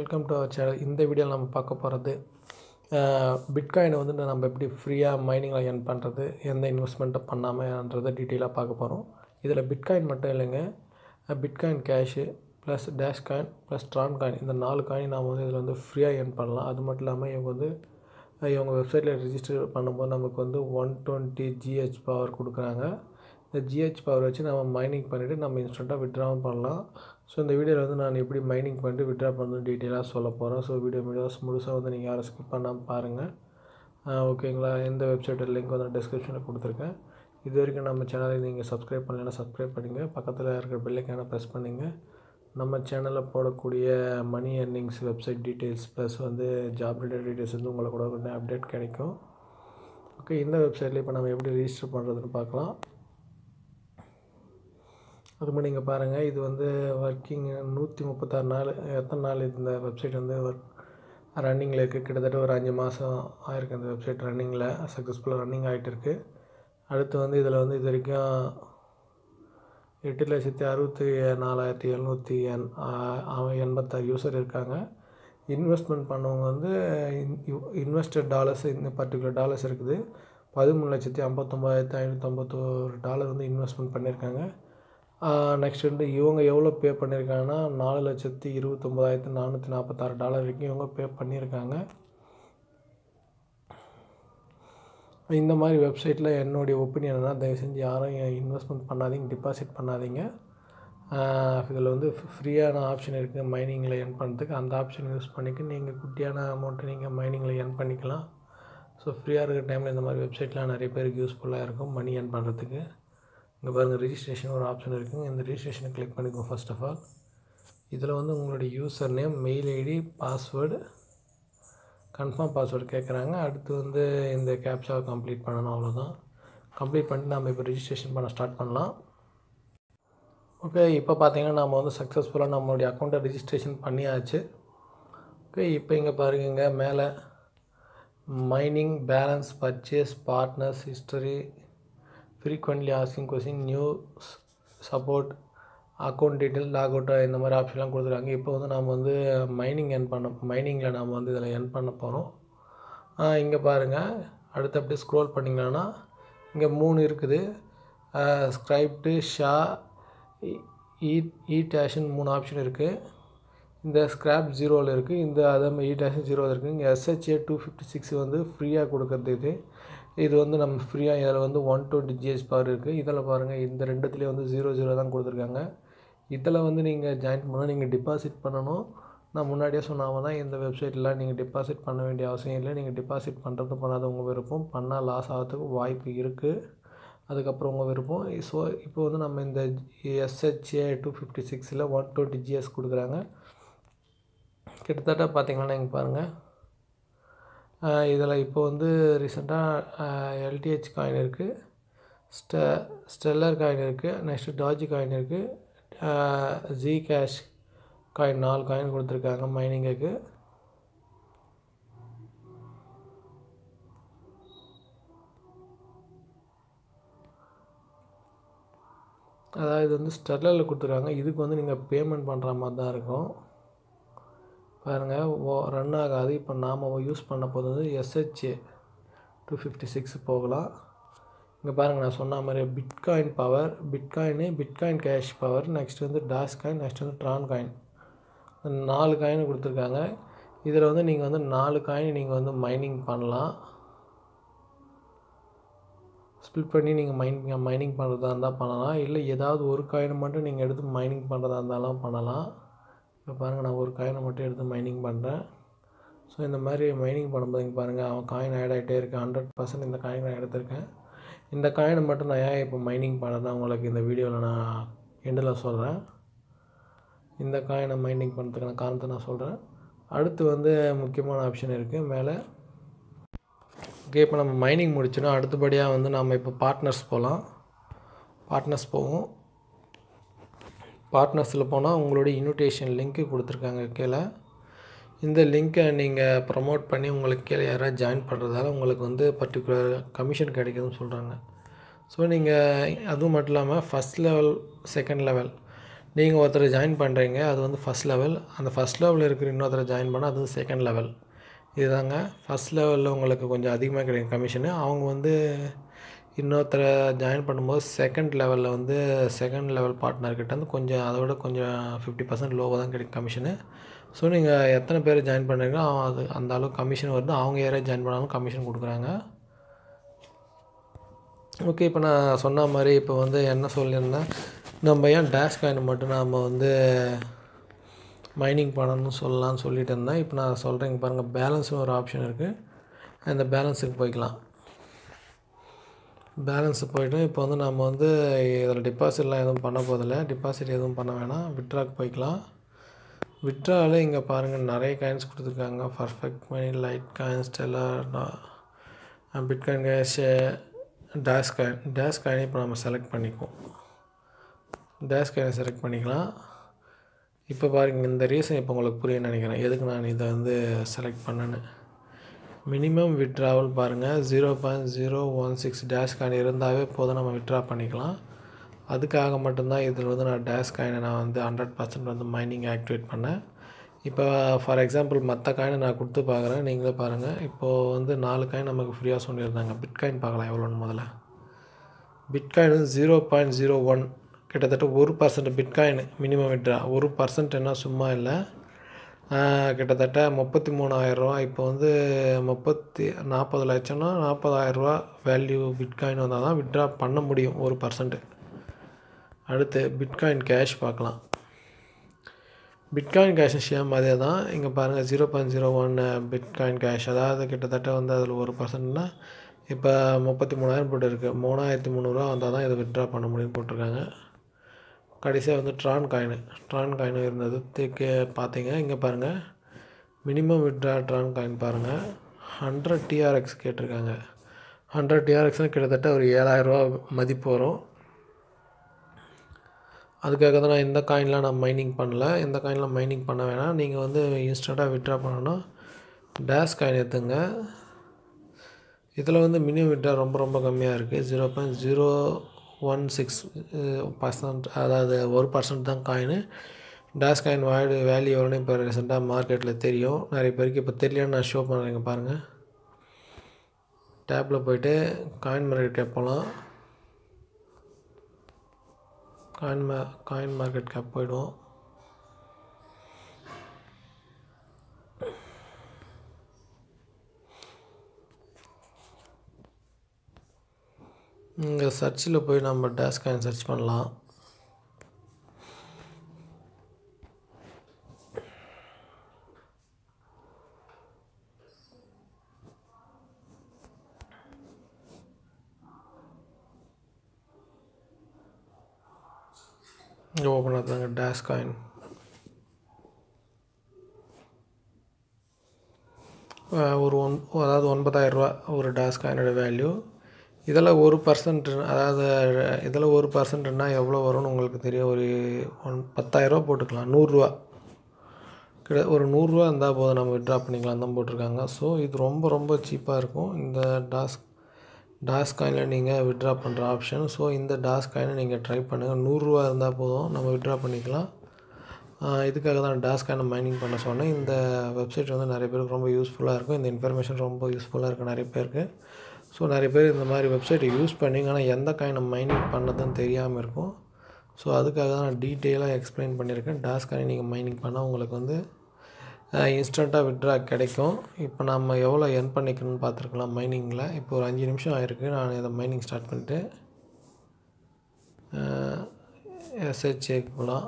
welcome to our channel இந்த வீடியோவில் நம்ம பார்க்க போகிறது பிட்காயினை வந்து நம்ம எப்படி ஃப்ரீயாக மைனிங்கில் earn பண்ணுறது எந்த இன்வெஸ்ட்மெண்ட்டும் பண்ணாமல்ன்றதை டீட்டெயிலாக பார்க்க போகிறோம் இதில் பிட்காயின் மட்டும் இல்லைங்க bitcoin cash plus dash coin plus tron coin இந்த நாலு காயின் நாம் வந்து இதில் வந்து ஃப்ரீயாக earn பண்ணலாம் அது மட்டும் இல்லாமல் இவங்க வந்து இவங்க வெப்சைட்டில் ரிஜிஸ்டர் பண்ணும்போது நமக்கு வந்து ஒன் டுவெண்ட்டி ஜிஹெச் பவர் கொடுக்குறாங்க இந்த ஜிஹெச் பவர் வச்சு நம்ம மைனிங் பண்ணிவிட்டு நம்ம இன்ஸ்டண்ட்டாக விட்ராவும் பண்ணலாம் ஸோ இந்த வீடியோவில் வந்து நான் எப்படி மைனிங் பண்ணிட்டு விட்ரா பண்ணுறது டீட்டெயிலாக சொல்ல போகிறேன் ஸோ வீடியோ வீடியோஸ் முழுசாக வந்து நீங்கள் யாரும் ஸ்கிப் பண்ணாமல் பாருங்கள் ஓகேங்களா எந்த வெப்சைட்டோட லிங்க் வந்து டிஸ்கிரிப்ஷனில் கொடுத்துருக்கேன் இது வரைக்கும் நம்ம சேனலை நீங்கள் சப்ஸ்கிரைப் பண்ணலைன்னா சப்ஸ்கிரைப் பண்ணிங்க பக்கத்தில் இருக்கிற பெல்லைக்கான ப்ரெஸ் பண்ணிங்க நம்ம சேனலில் போடக்கூடிய money earnings website details plus வந்து ஜாப் ரிலேட்டட் டீட்டெயில்ஸ் வந்து உங்களுக்கு கூட உடனே அப்டேட் கிடைக்கும் ஓகே இந்த வெப்சைட்டில் இப்போ நம்ம எப்படி ரிஜிஸ்டர் பண்ணுறதுன்னு பார்க்கலாம் அது மாதிரி நீங்கள் பாருங்கள் இது வந்து ஒர்க்கிங் நூற்றி முப்பத்தாறு நாள் எத்தனை நாள் இந்த வெப்சைட் வந்து ஒர்க் ரன்னிங்கில் இருக்குது கிட்டத்தட்ட ஒரு அஞ்சு மாதம் ஆயிருக்கு அந்த வெப்சைட் ரன்னிங்கில் சக்ஸஸ்ஃபுல்லாக ரன்னிங் ஆகிட்டு இருக்குது அடுத்து வந்து இதில் வந்து இது வரைக்கும் எட்டு லட்சத்தி அறுபத்தி நாலாயிரத்தி எழுநூற்றி எண் எண்பத்தாறு யூசர் இருக்காங்க இன்வெஸ்ட்மெண்ட் பண்ணவங்க வந்து இன்வெஸ்டட் டாலர்ஸ் இந்த பர்டிகுலர் டாலர்ஸ் இருக்குது பதிமூணு லட்சத்தி ஐம்பத்தொம்பதாயிரத்தி ஐநூற்றம்பத்தோரு டாலர் வந்து இன்வெஸ்ட்மெண்ட் பண்ணியிருக்காங்க நெக்ஸ்ட் வந்து இவங்க எவ்வளோ பே பண்ணியிருக்காங்கன்னா நாலு லட்சத்தி இருபத்தொம்பதாயிரத்தி நானூற்றி நாற்பத்தாறு டாலர் வரைக்கும் இவங்க பே பண்ணியிருக்காங்க இந்த மாதிரி வெப்சைட்டில் என்னுடைய ஒப்பீனியன் என்ன தயவு செஞ்சு யாரும் இன்வெஸ்ட்மெண்ட் பண்ணாதீங்க டிபாசிட் பண்ணாதீங்க இதில் வந்து ஃப்ரீயான ஆப்ஷன் இருக்குது மைனிங்கில் எர்ன் பண்ணுறதுக்கு அந்த ஆப்ஷன் யூஸ் பண்ணிக்க நீங்கள் குட்டியான அமௌண்ட்டை நீங்கள் மைனிங்கில் எர்ன் பண்ணிக்கலாம் ஸோ ஃப்ரீயாக இருக்கிற டைமில் இந்த மாதிரி வெப்சைட்லாம் நிறைய பேருக்கு யூஸ்ஃபுல்லாக இருக்கும் மணி earn பண்ணுறதுக்கு இங்கே பாருங்கள் ரிஜிஸ்ட்ரேஷன் ஒரு ஆப்ஷன் இருக்குங்க இந்த ரிஜிஸ்ட்ரேஷனை கிளிக் பண்ணிக்கோ ஃபர்ஸ்ட் ஆஃப் ஆல் இதில் வந்து உங்களுடைய user name mail ID password confirm password கேட்குறாங்க அடுத்து வந்து இந்த கேப்சாவை கம்ப்ளீட் பண்ணணும் அவ்வளோதான் கம்ப்ளீட் பண்ணிட்டு நம்ம இப்போ ரிஜிஸ்ட்ரேஷன் பண்ண ஸ்டார்ட் பண்ணலாம் ஓகே இப்போ பார்த்தீங்கன்னா நம்ம வந்து சக்ஸஸ்ஃபுல்லாக நம்மளுடைய அக்கௌண்ட்டை ரிஜிஸ்ட்ரேஷன் பண்ணியாச்சு ஓகே இப்போ இங்கே பாருங்க மேலே mining balance purchase partners history frequently asking question new support account detail log out இந்த மாதிரி ஆப்ஷன்லாம் கொடுத்துருக்காங்க இப்போ வந்து நாம் வந்து மைனிங் என் பண்ண மைனிங்கில் நாம் வந்து இதில் என் பண்ண போகிறோம் இங்கே பாருங்கள் அடுத்து அப்படியே ஸ்க்ரோல் பண்ணிங்கன்னா இங்கே மூணு இருக்குது ஸ்க்ரைப்டு ஷா இ இ டேஷன் மூணு ஆப்ஷன் இருக்குது இந்த ஸ்க்ராப் ஜீரோவில் இருக்குது இந்த அதே மாதிரி இ டேஷன் ஜீரோவில் இருக்குது இங்கே எஸ்ஹெச்ஏ டூ ஃபிஃப்டி சிக்ஸ் வந்து ஃப்ரீயாக கொடுக்குறது இது இது வந்து நம்ம ஃப்ரீயாக இதில் வந்து ஒன் டுவெண்ட்டி ஜிஎஸ் பவர் இருக்குது இதில் பாருங்கள் இந்த ரெண்டுத்துலேயும் வந்து ஜீரோ ஜீரோ தான் கொடுத்துருக்காங்க இதில் வந்து நீங்கள் ஜாயின் பண்ணால் நீங்கள் டிபாசிட் பண்ணணும் நான் முன்னாடியே சொன்னாமல் தான் இந்த வெப்சைட்டில் நீங்கள் டிபாசிட் பண்ண வேண்டிய அவசியம் இல்லை நீங்கள் டிபாசிட் பண்ணுறது பண்ணாத உங்கள் விருப்பம் பண்ணால் லாஸ் ஆகிறதுக்கு வாய்ப்பு இருக்குது அதுக்கப்புறம் உங்கள் விருப்பம் ஸோ இப்போ வந்து நம்ம இந்த எஸ்ஹெச்ஏ டூ ஃபிஃப்டி சிக்ஸில் ஒன் டுவெண்ட்டி ஜிஎஸ் கொடுக்குறாங்க கிட்டத்தட்ட பார்த்தீங்கன்னா இங்கே பாருங்கள் இதில் இப்போ வந்து ரீசெண்டாக எல்டிஹெச் காயின் இருக்குது ஸ்ட ஸ்டெல்லர் காயின் இருக்குது நெக்ஸ்ட்டு டாஜி காயின் இருக்குது ஜி கேஷ் காயின் நாலு காயின் கொடுத்துருக்காங்க மைனிங்குக்கு அதாவது இது வந்து ஸ்டெல்லரில் கொடுத்துருக்காங்க இதுக்கு வந்து நீங்கள் பேமெண்ட் பண்ணுற மாதிரி தான் இருக்கும் பாருங்கள் ஓ ரன் ஆகாது இப்போ நாம் யூஸ் பண்ண போது வந்து எஸ்ஹெச்ஏ டூ ஃபிஃப்டி சிக்ஸ் போகலாம் இங்கே பாருங்கள் நான் சொன்ன மாதிரி bitcoin power bitcoin bitcoin cash power next வந்து டாஷ் காயின் நெக்ஸ்ட் வந்து ட்ரான் காயின் நாலு காயின் கொடுத்துருக்காங்க இதில் வந்து நீங்கள் வந்து நாலு காயின் நீங்கள் வந்து மைனிங் பண்ணலாம் ஸ்ப்ளிட் பண்ணி நீங்கள் மைன் மைனிங் பண்ணுறதா இருந்தால் பண்ணலாம் இல்லை ஏதாவது ஒரு காயினை மட்டும் நீங்கள் எடுத்து மைனிங் பண்ணுறதா இருந்தாலும் பண்ணலாம் இப்போ பாருங்கள் நான் ஒரு காயினை மட்டும் எடுத்து மைனிங் பண்ணுறேன் ஸோ இந்த மாதிரி மைனிங் பண்ணும்போது இங்கே பாருங்கள் அவன் காயின் ஆட் ஆகிட்டே இருக்குது ஹண்ட்ரட் பர்சன்ட் இந்த காயின் நான் எடுத்திருக்கேன் இந்த காயினை மட்டும் நான் ஏன் இப்போ மைனிங் பண்ணுறேன் உங்களுக்கு இந்த வீடியோவில் நான் எண்டில் சொல்கிறேன் இந்த காயினை மைனிங் பண்ணுறதுக்கான காரணத்தை நான் சொல்கிறேன் அடுத்து வந்து முக்கியமான ஆப்ஷன் இருக்குது மேலே ஓகே இப்போ நம்ம மைனிங் முடிச்சோன்னா அடுத்தபடியாக வந்து நம்ம இப்போ பார்ட்னர்ஸ் போகலாம் பார்ட்னர்ஸ் போவோம் பார்ட்னர்ஸில் போனால் உங்களுடைய இன்விடேஷன் லிங்க்கு கொடுத்துருக்காங்க கீழே இந்த லிங்க்கை நீங்கள் ப்ரமோட் பண்ணி உங்களுக்கு கீழே யாராவது ஜாயின் பண்ணுறதால உங்களுக்கு வந்து பர்டிகுலர் கமிஷன் கிடைக்குதுன்னு சொல்கிறாங்க ஸோ நீங்கள் அதுவும் மட்டும் இல்லாமல் ஃபஸ்ட் லெவல் செகண்ட் லெவல் நீங்கள் ஒருத்தரை ஜாயின் பண்ணுறீங்க அது வந்து ஃபஸ்ட் லெவல் அந்த ஃபஸ்ட் லெவலில் இருக்கிற இன்னொருத்தரை ஜாயின் பண்ணால் அது செகண்ட் லெவல் இதுதாங்க ஃபஸ்ட் லெவலில் உங்களுக்கு கொஞ்சம் அதிகமாக கிடைக்கும் கமிஷனு அவங்க வந்து இன்னொருத்தரை ஜாயின் பண்ணும்போது செகண்ட் லெவலில் வந்து செகண்ட் லெவல் பார்ட்னர்கிட்ட வந்து கொஞ்சம் அதை விட கொஞ்சம் ஃபிஃப்டி பர்சன்ட் லோவாக தான் கிடைக்கும் கமிஷனு ஸோ நீங்கள் எத்தனை பேர் ஜாயின் பண்ணுறீங்களோ அது அந்த அளவுக்கு கமிஷன் வருது அவங்க யாரையும் ஜாயின் பண்ணாலும் கமிஷன் கொடுக்குறாங்க ஓகே இப்போ நான் சொன்ன மாதிரி இப்போ வந்து என்ன சொல்லியிருந்தேன் நம்ம ஏன் டேஷ் காயின் மட்டும் நம்ம வந்து மைனிங் பண்ணணும்னு சொல்லலாம்னு சொல்லிட்டு இருந்தேன் இப்போ நான் சொல்கிறேங்க பாருங்கள் பேலன்ஸ்னு ஒரு ஆப்ஷன் இருக்குது அந்த பேலன்ஸுக்கு போய்க்கலாம் பேலன்ஸு போய்ட்டு இப்போ வந்து நம்ம வந்து இதில் டெபாசிட்லாம் எதுவும் பண்ண போதில்லை டெபாசிட் எதுவும் பண்ண வேணாம் விட்ராக்கு போய்க்கலாம் விட்ராவில் இங்கே பாருங்கள் நிறைய காயின்ஸ் கொடுத்துருக்காங்க perfect money lite coin stellar bitcoin cash dash coin dash காயினை இப்போ நம்ம செலக்ட் பண்ணிக்குவோம் டேஷ் காயினை செலக்ட் பண்ணிக்கலாம் இப்போ பாருங்க இந்த ரீசன் இப்போ உங்களுக்கு புரியும்னு நினைக்கிறேன் எதுக்கு நான் இதை வந்து செலக்ட் பண்ணேன்னு மினிமம் விட்ராவல் பாருங்கள் zero point zero one six dash coin இருந்தாவே போதும் நம்ம விட்ரா பண்ணிக்கலாம் அதுக்காக மட்டும்தான் இதில் வந்து நான் டேஷ் காயினை நான் வந்து ஹண்ட்ரட் பர்சன்ட் வந்து மைனிங் ஆக்டிவேட் பண்ணேன் இப்போ ஃபார் எக்ஸாம்பிள் மற்ற காயினை நான் கொடுத்து பார்க்குறேன் நீங்களே பாருங்கள் இப்போது வந்து நாலு காயின் நமக்கு ஃப்ரீயாக சொல்லியிருந்தாங்க பிட்காயின் பார்க்கலாம் எவ்வளோன்னு முதல்ல பிட்காயின் வந்து ஜீரோ பாயிண்ட் ஜீரோ ஒன் கிட்டத்தட்ட ஒரு பர்சன்ட் பிட்காயின் மினிமம் விட்ரா ஒரு பர்சன்ட் என்ன சும்மா இல்லை கிட்டத்தட்ட முப்பத்தி மூணாயிரரூவா இப்போ வந்து முப்பத்தி நாற்பது லட்சம்னா நாற்பதாயிரரூவா வேல்யூ பிட்காயின் வந்தால் தான் விட்ரா பண்ண முடியும் ஒரு பர்சன்ட் அடுத்து பிட்காயின் கேஷ் பார்க்கலாம் பிட்காயின் கேஷ் சேம் அதே தான் இங்கே பாருங்கள் zero point zero one bitcoin cash அதாவது கிட்டத்தட்ட வந்து அதில் ஒரு பர்சன்ட்னா இப்போ முப்பத்தி மூணாயிரம் போட்டு இருக்குது மூணாயிரத்தி முந்நூறுரூவா வந்தால் தான் இதை விட்ரா பண்ண முடியும்னு போட்டிருக்காங்க கடைசியாக வந்து ட்ரான் காயின் ட்ரான் காயின் இருந்தது தேக்க பார்த்தீங்க இங்கே பாருங்கள் மினிமம் விட்ரா ட்ரான் காயின் பாருங்கள் ஹண்ட்ரட் டிஆர்எக்ஸ் கேட்டிருக்காங்க ஹண்ட்ரட் டிஆர்எக்ஸ்னால் கிட்டத்தட்ட ஒரு ஏழாயிரரூவா மதிப்பு வரும் அதுக்காக தான் நான் இந்த காயின்லாம் நான் மைனிங் பண்ணல இந்த காயின்லாம் மைனிங் பண்ண வேணாம் நீங்கள் வந்து இன்ஸ்டண்ட்டாக விட்ரா பண்ணணும் டேஷ் காயின் எடுத்துங்க இதில் வந்து மினிமம் விட்ரா ரொம்ப ரொம்ப கம்மியாக இருக்குது zero point zero one six percent அதாவது ஒரு பர்சன்ட் தான் coin dash coin value value எவ்வளோன்னு இப்போ ரீசெண்டாக மார்க்கெட்டில் தெரியும் நிறைய பேருக்கு இப்போ தெரியலன்னு நான் ஷோ பண்ணுறேங்க பாருங்கள் டேப்பில் போயிட்டு காயின் மார்க்கெட் கேப் போகலாம் காயின் மா காயின் மார்க்கெட் கேப் போயிடுவோம் இங்கே சர்ச்சில் போய் நம்ம டேஷ் காயின் சர்ச் பண்ணலாம் இங்கே ஓப்பன் ஆகுதாங்க டேஷ் காயின் ஒரு ஒன் அதாவது ஒன்பதாயிரரூவா ஒரு டேஷ் காயினோட வேல்யூ இதில் ஒரு பர்சன்ட் அதாவது இதில் ஒரு பர்சன்ட்னா எவ்வளோ வரும்னு உங்களுக்கு தெரியும் ஒரு ஒன் பத்தாயிரரூவா போட்டுக்கலாம் நூறுரூவா கிட்ட ஒரு நூறுரூவா இருந்தால் போதும் நம்ம விட்ரா பண்ணிக்கலாம் தான் போட்டிருக்காங்க ஸோ இது ரொம்ப ரொம்ப சீப்பாக இருக்கும் இந்த டாஸ் டாஸ் காயினில் நீங்கள் விட்ரா பண்ணுற ஆப்ஷன் ஸோ இந்த டாஸ் காயினை நீங்கள் ட்ரை பண்ணுங்கள் நூறுரூவா இருந்தால் போதும் நம்ம விட்ரா பண்ணிக்கலாம் இதுக்காக தான் டாஸ் காயினை மைனிங் பண்ண சொன்னேன் இந்த வெப்சைட் வந்து நிறைய பேருக்கு ரொம்ப யூஸ்ஃபுல்லாக இருக்கும் இந்த இன்ஃபர்மேஷன் ரொம்ப யூஸ்ஃபுல்லாக இருக்குது நிறைய பேருக்கு ஸோ நிறைய பேர் இந்த மாதிரி வெப்சைட்டை யூஸ் பண்ணிங்க ஆனால் எந்த காயினை மைனிங் பண்ணதுன்னு தெரியாமல் இருக்கும் ஸோ அதுக்காக தான் நான் டீட்டெயிலாக எக்ஸ்பிளைன் பண்ணியிருக்கேன் டாஸ் காயின் நீங்கள் மைனிங் பண்ணால் உங்களுக்கு வந்து இன்ஸ்டண்ட்டாக விட்ரா கிடைக்கும் இப்போ நம்ம எவ்வளோ எர்ன் பண்ணிக்கணும்னு பார்த்துருக்கலாம் மைனிங்கில் இப்போ ஒரு அஞ்சு நிமிஷம் ஆயிருக்கு நான் இதை மைனிங் ஸ்டார்ட் பண்ணிட்டு எஸ்ஹெச்ஏக்கு போகலாம்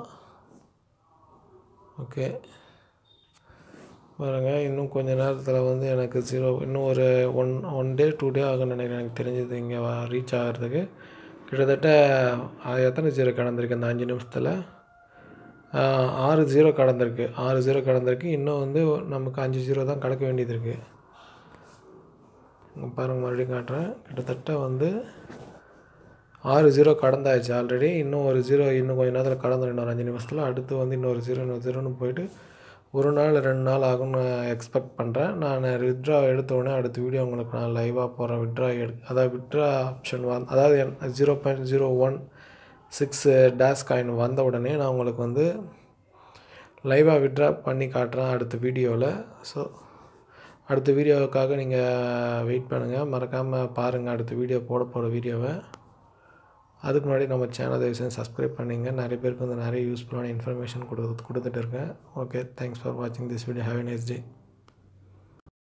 ஓகே பாருங்கள் இன்னும் கொஞ்ச நேரத்தில் வந்து எனக்கு ஜீரோ இன்னும் ஒரு one one day two day ஆகும்னு நினைக்கிறேன் எனக்கு தெரிஞ்சது இங்கே ரீச் ஆகிறதுக்கு கிட்டத்தட்ட அது எத்தனை ஜீரோ கடந்திருக்கு அந்த அஞ்சு நிமிஷத்தில் ஆறு ஜீரோ கடந்திருக்கு ஆறு ஜீரோ கடந்திருக்கு இன்னும் வந்து நமக்கு அஞ்சு ஜீரோ தான் கடக்க வேண்டியது இருக்குது இங்கே பாருங்கள் மறுபடியும் காட்டுறேன் கிட்டத்தட்ட வந்து ஆறு ஜீரோ கடந்தாச்சு ஆல்ரெடி இன்னும் ஒரு ஜீரோ இன்னும் கொஞ்சம் நேரத்தில் கடந்துடும் இன்னொரு அஞ்சு நிமிஷத்தில் அடுத்து வந்து இன்னொரு ஜீரோ இன்னொரு ஜீரோன்னு போயிட்டு ஒரு நாள் ரெண்டு நாள் ஆகும்னு எக்ஸ்பெக்ட் பண்ணுறேன் நான் வித்ட்ரா எடுத்த உடனே அடுத்த வீடியோ உங்களுக்கு நான் லைவாக போகிறேன் வித்ட்ரா எடு அதாவது வித்ட்ரா ஆப்ஷன் வந்து அதாவது zero point zero one six dash coin வந்த உடனே நான் உங்களுக்கு வந்து லைவாக விட்ரா பண்ணி காட்டுறேன் அடுத்த வீடியோவில் ஸோ அடுத்த வீடியோவுக்காக நீங்கள் வெயிட் பண்ணுங்கள் மறக்காமல் பாருங்கள் அடுத்த வீடியோ போட போகிற வீடியோவை அதுக்கு முன்னாடி நம்ம சேனல் தயவு செஞ்சு சப்ஸ்கிரைப் பண்ணிங்க நிறைய பேருக்கு வந்து நிறைய யூஸ்ஃபுல்லான இன்ஃபர்மேஷன் கொடு கொடுத்துட்டு இருக்கேன் ஓகே தேங்க்ஸ் ஃபார் வாட்சிங் this video have a nice day